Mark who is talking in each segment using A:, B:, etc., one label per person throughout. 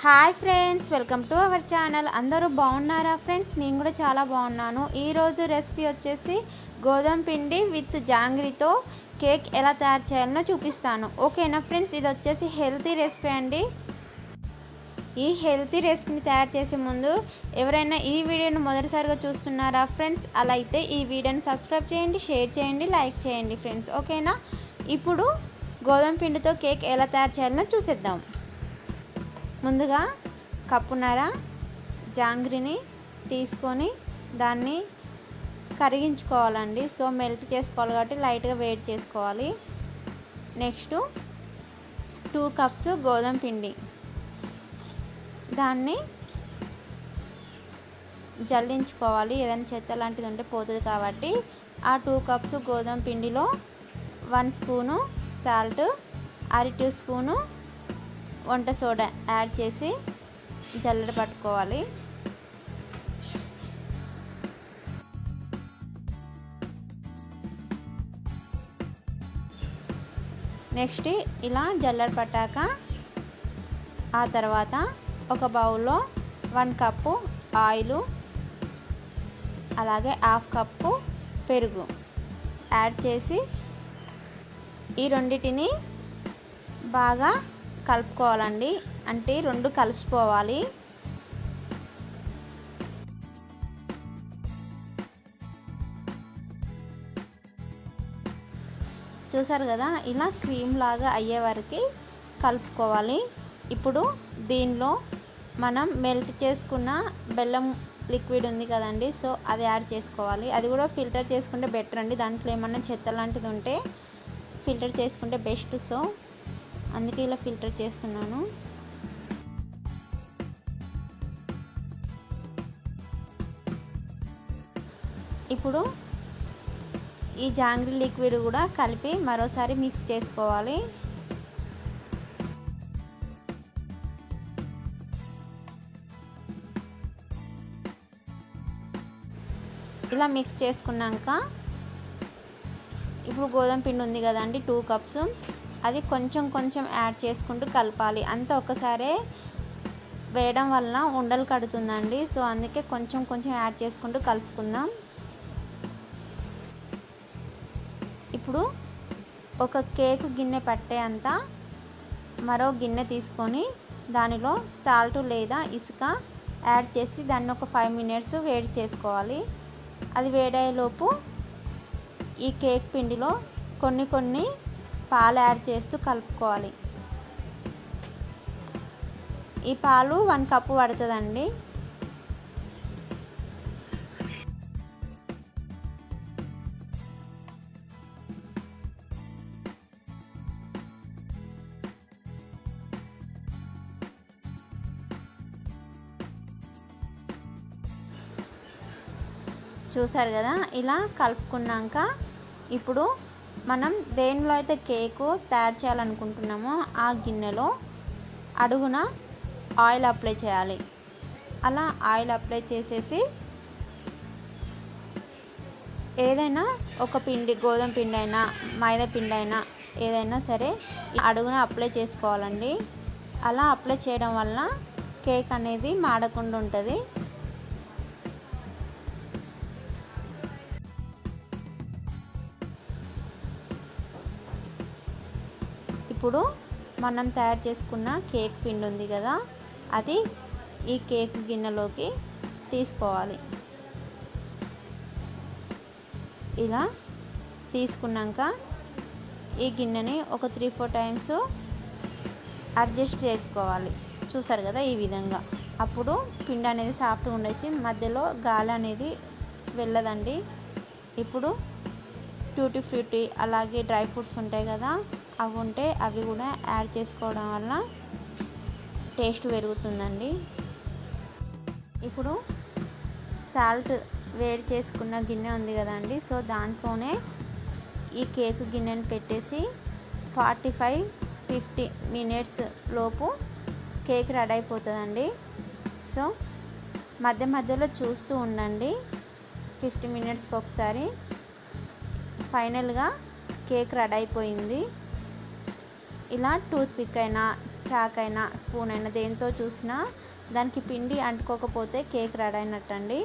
A: hi friends welcome to our channel అందరూ బాగున్నారా friends నేను కూడా చాలా బాగున్నాను ఈరోజు రెసిపీ వచ్చేసి గోధుమ పిండి విత్ జాంగ్రీతో కేక్ ఎలా తయారు చేయాలనో చూపిస్తాను ఓకేనా ఫ్రెండ్స్ ఇది వచ్చేసి హెల్తీ రెసిపీ అండి ఈ హెల్తీ రెసిపీని తయారు చేసే ముందు ఎవరైనా ఈ వీడియోను మొదటిసారిగా చూస్తున్నారా ఫ్రెండ్స్ అలా అయితే ఈ వీడియోని సబ్స్క్రైబ్ చేయండి షేర్ చేయండి లైక్ చేయండి ఫ్రెండ్స్ ఓకేనా ఇప్పుడు గోధుమ పిండితో కేక్ ఎలా తయారు చేయాలనో చూసేద్దాం ముందుగా కప్పున్నర జాంగ్రీని తీసుకొని దాన్ని కరిగించుకోవాలండి సో మెల్ట్ చేసుకోవాలి కాబట్టి లైట్గా వేడి చేసుకోవాలి నెక్స్ట్ టూ కప్స్ గోధుమ పిండి దాన్ని జల్లించుకోవాలి ఏదైనా చెత్త లాంటిది ఉంటే పోతుంది కాబట్టి ఆ టూ కప్స్ గోధుమ పిండిలో వన్ స్పూను సాల్ట్ అర టీ స్పూను వంట సోడా యాడ్ చేసి జల్లెడ పట్టుకోవాలి నెక్స్ట్ ఇలా జల్లెడ పట్టాక ఆ తర్వాత ఒక బౌల్లో వన్ కప్పు ఆయిల్ అలాగే హాఫ్ కప్పు పెరుగు యాడ్ చేసి ఈ రెండిటిని బాగా కలుపుకోవాలండి అంటే రెండు కలిసిపోవాలి చూసారు కదా ఇలా క్రీమ్ లాగా అయ్యే వరకు కలుపుకోవాలి ఇప్పుడు దీనిలో మనం మెల్ట్ చేసుకున్న బెల్లం లిక్విడ్ ఉంది కదండి సో అది యాడ్ చేసుకోవాలి అది కూడా ఫిల్టర్ చేసుకుంటే బెటర్ అండి దాంట్లో ఏమన్నా చెత్త లాంటిది ఉంటే ఫిల్టర్ చేసుకుంటే బెస్ట్ సో అందుకే ఇలా ఫిల్టర్ చేస్తున్నాను ఇప్పుడు ఈ జాంగ్రీ లిక్విడ్ కూడా కలిపి మరోసారి మిక్స్ చేసుకోవాలి ఇలా మిక్స్ చేసుకున్నాక ఇప్పుడు గోధుమ పిండి ఉంది కదండి టూ కప్స్ అది కొంచెం కొంచెం యాడ్ చేసుకుంటూ కలపాలి అంతా ఒకసారే వేయడం వల్ల ఉండలు కడుతుందండి సో అందుకే కొంచెం కొంచెం యాడ్ చేసుకుంటూ కలుపుకుందాం ఇప్పుడు ఒక కేకు గిన్నె పట్టే అంత మరో గిన్నె తీసుకొని దానిలో సాల్ట్ లేదా ఇసుక యాడ్ చేసి దాన్ని ఒక ఫైవ్ మినిట్స్ వేడి చేసుకోవాలి అది వేడయ్యేలోపు ఈ కేక్ పిండిలో కొన్ని కొన్ని పాలు యాడ్ చేస్తూ కలుపుకోవాలి ఈ పాలు వన్ కప్పు పడుతుందండి చూసారు కదా ఇలా కలుపుకున్నాక ఇప్పుడు మనం దేనిలో అయితే కేకు తయారు చేయాలనుకుంటున్నామో ఆ గిన్నెలో అడుగున ఆయిల్ అప్లై చేయాలి అలా ఆయిల్ అప్లై చేసేసి ఏదైనా ఒక పిండి గోధుమ పిండి అయినా మైదా పిండి అయినా ఏదైనా సరే అడుగున అప్లై చేసుకోవాలండి అలా అప్లై చేయడం వల్ల కేక్ అనేది మాడకుండా ఉంటుంది ఇప్పుడు మనం తయారు చేసుకున్న కేక్ పిండి ఉంది కదా అది ఈ కేక్ గిన్నెలోకి తీసుకోవాలి ఇలా తీసుకున్నాక ఈ గిన్నెని ఒక త్రీ ఫోర్ టైమ్స్ అడ్జస్ట్ చేసుకోవాలి చూసారు కదా ఈ విధంగా అప్పుడు పిండి అనేది సాఫ్ట్గా ఉండేసి మధ్యలో గాలి అనేది వెళ్ళదండి ఇప్పుడు ట్యూటీ ఫ్రూటీ అలాగే డ్రై ఫ్రూట్స్ ఉంటాయి కదా అవి ఉంటే అవి కూడా యాడ్ చేసుకోవడం వల్ల టేస్ట్ పెరుగుతుందండి ఇప్పుడు సాల్ట్ వేడి చేసుకున్న గిన్నె ఉంది కదండి సో దాంట్లోనే ఈ కేక్ గిన్నెని పెట్టేసి ఫార్టీ ఫైవ్ ఫిఫ్టీ మినిట్స్ లోపు కేక్ రెడీ అయిపోతుందండి సో మధ్య మధ్యలో చూస్తూ ఉండండి ఫిఫ్టీ మినిట్స్కి ఒకసారి ఫైనల్గా కేక్ రెడీ అయిపోయింది ఇలా టూత్ పిక్ అయినా చాకైనా స్పూన్ అయినా దేంతో చూసినా దానికి పిండి అంటుకోకపోతే కేక్ రెడీ అయినట్టండి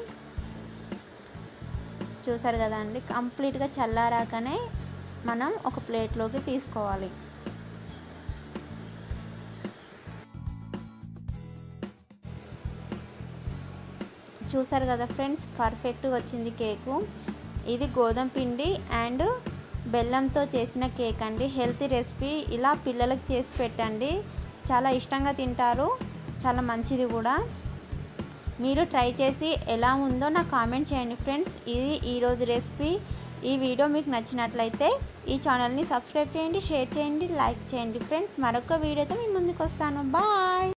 A: చూసారు కదా అండి కంప్లీట్గా చల్లారాకనే మనం ఒక ప్లేట్లోకి తీసుకోవాలి చూసారు కదా ఫ్రెండ్స్ పర్ఫెక్ట్గా వచ్చింది కేకు ఇది గోధుమ పిండి అండ్ బెల్లంతో చేసిన కేక్ అండి హెల్తీ రెసిపీ ఇలా పిల్లలకు చేసి పెట్టండి చాలా ఇష్టంగా తింటారు చాలా మంచిది కూడా మీరు ట్రై చేసి ఎలా ఉందో నాకు కామెంట్ చేయండి ఫ్రెండ్స్ ఇది ఈరోజు రెసిపీ ఈ వీడియో మీకు నచ్చినట్లయితే ఈ ఛానల్ని సబ్స్క్రైబ్ చేయండి షేర్ చేయండి లైక్ చేయండి ఫ్రెండ్స్ మరొక వీడియోతో మీ ముందుకు వస్తాను బాయ్